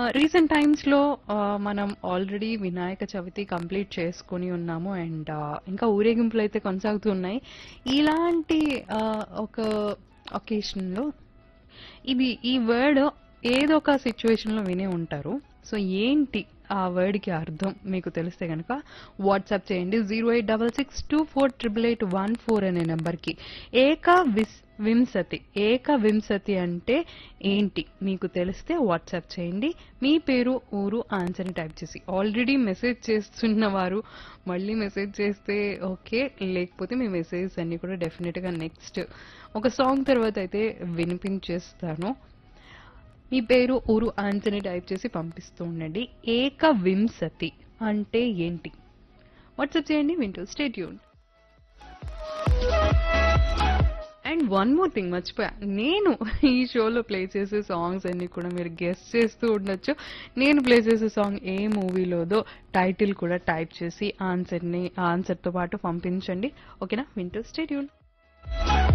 recent టైమ్స్లో మనం already Vinayaka Chavithi complete చేసుకొని ఉన్నాము అండ్ ఇంకా ఊరేగింపులు అయితే కొనసాగుతున్నాయి ఇలాంటి ఆ, ఒక ఒకేషన్లో ఇది ఈ వర్డ్ ఏదో ఒక సిచ్యువేషన్లో వినే ఉంటారు సో ఏంటి ఆ వర్డ్కి అర్థం మీకు తెలిస్తే కనుక వాట్సాప్ చేయండి zero eight double six two four triple eight one four అనే నెంబర్కి ఏక విస్ వింసతి ఏక వింసతి అంటే ఏంటి మీకు తెలిస్తే వాట్సాప్ చేయండి మీ పేరు ఊరు ఆన్సర్ని టైప్ చేసి ఆల్రెడీ మెసేజ్ చేస్తున్న వారు మళ్ళీ మెసేజ్ చేస్తే ఓకే లేకపోతే మీ మెసేజెస్ అన్ని కూడా డెఫినెట్గా నెక్స్ట్ ఒక సాంగ్ తర్వాత అయితే వినిపించేస్తాను మీ పేరు ఊరు ఆన్సర్ని టైప్ చేసి పంపిస్తూ ఉండండి ఏక వింసతి అంటే ఏంటి వాట్సాప్ చేయండి వింటూ stay tune and one more thing మర్చిపోయా నేను ఈ షోలో ప్లే చేసే సాంగ్స్ అన్ని కూడా మీరు గెస్ట్ చేస్తూ ఉండొచ్చు నేను ప్లే చేసే సాంగ్ ఏ మూవీలోదో టైటిల్ కూడా టైప్ చేసి ఆన్సర్ని ఆన్సర్తో పాటు పంపించండి ఓకేనా వింటూ స్టేట్యూన్